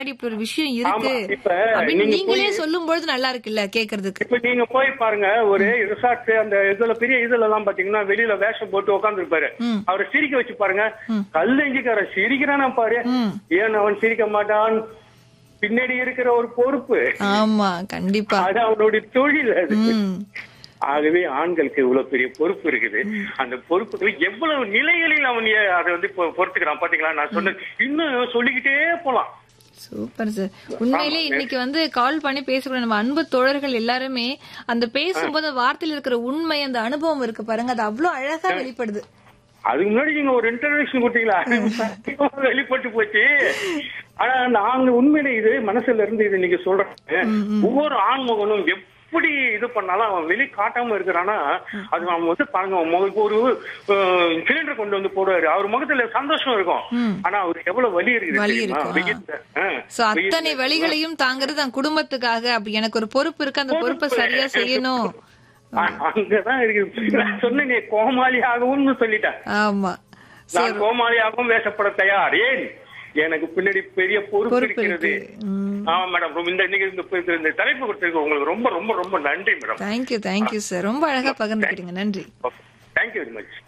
இப்படி ஒரு விஷயம் இருக்கு ஆமா, இப்ப அப்படின்னு நீங்க நீங்களே போய்- சொல்லும் பொழுது நல்லா இருக்குல்ல கேக்குறதுக்கு இப்ப நீங்க போய் பாருங்க ஒரு ரிசார்ட் அந்த இதுல பெரிய இதுல எல்லாம் பாத்தீங்கன்னா வெளியில வேஷம் போட்டு உட்கார்ந்து இருப்பாரு ம். அவரை சிரிக்க வச்சு பாருங்க கல்லெஞ்சிக்கார சிரிக்கிறானா பாரு ம். ஏன் அவன் சிரிக்க மாட்டான் பின்னாடி இருக்கிற ஒரு பொறுப்பு ஆமா கண்டிப்பா அது அவனுடைய தொழில் அது ம் ஆகவே ஆண்களுக்கு இவ்வளவு பெரிய பொறுப்பு இருக்குது அந்த பொறுப்புகளை எவ்வளவு நிலைகளில் அவன் ஏ- அதை வந்து பொ- பொறுத்துக்கிறான் பாத்தீங்களா நான் சொன்னது இன்னும் சொல்லிக்கிட்டே போலாம் சூப்பர் சார் உண்மையிலே இன்னைக்கு வந்து கால் பண்ணி பேசக்கூடிய நம்ம அன்பு தோழர்கள் எல்லாருமே அந்த பேசும்போது அந்த வார்த்தையில இருக்கிற உண்மை அந்த அனுபவம் இருக்கு பாருங்க அது அவ்வளவு அழகா வெளிப்படுது அதுக்கு முன்னாடி நீங்க ஒரு இன்டர்வியூஷன் கொடுத்தீங்களா அது வெளிப்பட்டு போச்சு ஆனா நாங்க உண்மையில இது மனசுல இருந்து இது நீங்க சொல்றேன் ஒவ்வொரு ஆண்மகனும் எப்படி இது பண்ணாலும் அவன் வெளி காட்டாம இருக்கிறானா அது அவன் வந்து பாருங்க அவன் முக- ஒரு சிலிண்டர் கொண்டு வந்து போடுவாரு அவர் முகத்துல சந்தோஷம் இருக்கும் ஆனா அவருக்கு எவ்வளவு வலி இருக்குது வலி தெரியுமா? இருக்கும், ஆ. வெயில்ல, ஆ, சோ அத்தனை வெயில்ல. வழிகளையும் தாங்கிறது தன் குடும்பத்துக்காக அப்படி எனக்கு ஒரு பொறுப்பு இருக்கு அந்த பொறுப்பை சரியா செய்யணும் அ- அங்கதான் இருக்குது நான் சொன்னேன் கோமாளியாகவும் சொல்லிட்டேன் ஆமா நான் கோமாளியாகவும் வேஷப்பட தயார் ஏன் எனக்கு பின்னாடி பெரிய பொறுப்பு பொறுப்பு இருக்கிறது இருக்கு ம். ஆமா மேடம் ரொம்ப இந்த இன்னைக்கு இந்த இந்த- இந்த தலைப்பு கொடுத்ததுக்கு உங்களுக்கு ரொம்ப ரொம்ப ரொம்ப நன்றி மேடம் தேங்க்யூ தேங்க்யூ சார் ரொம்ப அழகா பகிர்ந்துக்கிட்டீங்க நன்றி தேங்க்யூ வெரி மச்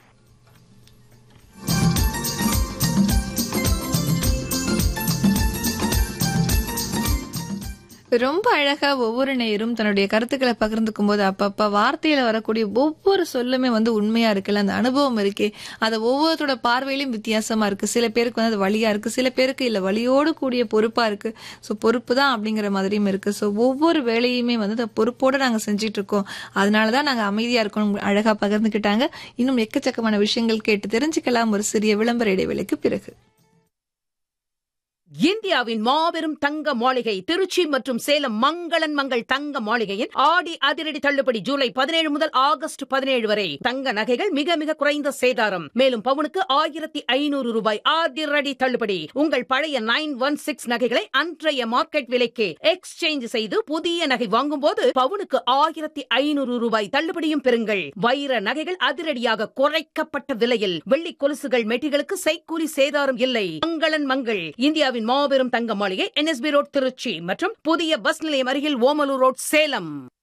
ரொம்ப அழகா ஒவ்வொரு நேரும் தன்னுடைய கருத்துக்களை பகிர்ந்துக்கும் போது அப்பப்ப வார்த்தையில வரக்கூடிய ஒவ்வொரு சொல்லுமே வந்து உண்மையா இருக்குல்ல அந்த அனுபவம் இருக்கே அது ஒவ்வொருத்தரோட பார்வையிலும் வித்தியாசமா இருக்கு சில பேருக்கு வந்து அது வழியா இருக்கு சில பேருக்கு இல்ல வழியோடு கூடிய பொறுப்பா இருக்கு சோ பொறுப்பு தான் அப்படிங்கிற மாதிரியும் இருக்கு சோ ஒவ்வொரு வேலையுமே வந்து அந்த பொறுப்போட நாங்க செஞ்சிட்டு இருக்கோம் அதனாலதான் நாங்க அமைதியா இருக்கணும் அழகா பகிர்ந்துக்கிட்டாங்க இன்னும் எக்கச்சக்கமான விஷயங்கள் கேட்டு தெரிஞ்சுக்கலாம் ஒரு சிறிய விளம்பர இடைவேளைக்கு பிறகு இந்தியாவின் மாபெரும் தங்க மாளிகை திருச்சி மற்றும் சேலம் மங்களன் மங்கள் தங்க மாளிகையின் ஆடி அதிரடி தள்ளுபடி ஜூலை பதினேழு முதல் ஆகஸ்ட் பதினேழு வரை தங்க நகைகள் மிக மிக குறைந்த சேதாரம் மேலும் பவுனுக்கு ஆயிரத்தி ஐநூறு ரூபாய் அதிரடி தள்ளுபடி உங்கள் பழைய நைன் ஒன் சிக்ஸ் நகைகளை அன்றைய மார்க்கெட் விலைக்கு எக்ஸ்சேஞ்ச் செய்து புதிய நகை வாங்கும்போது பவுனுக்கு ஆயிரத்தி ஐநூறு ரூபாய் தள்ளுபடியும் பெறுங்கள் வைர நகைகள் அதிரடியாக குறைக்கப்பட்ட விலையில் வெள்ளி கொலுசுகள் மெட்டிகளுக்கு செய்கூலி சேதாரம் இல்லை மங்களன் மங்கள் இந்தியாவின் மாபெரும் தங்க மாளிகை என்எஸ்பி ரோட் திருச்சி மற்றும் புதிய பஸ் நிலையம் அருகில் ஓமலூர் ரோட் சேலம்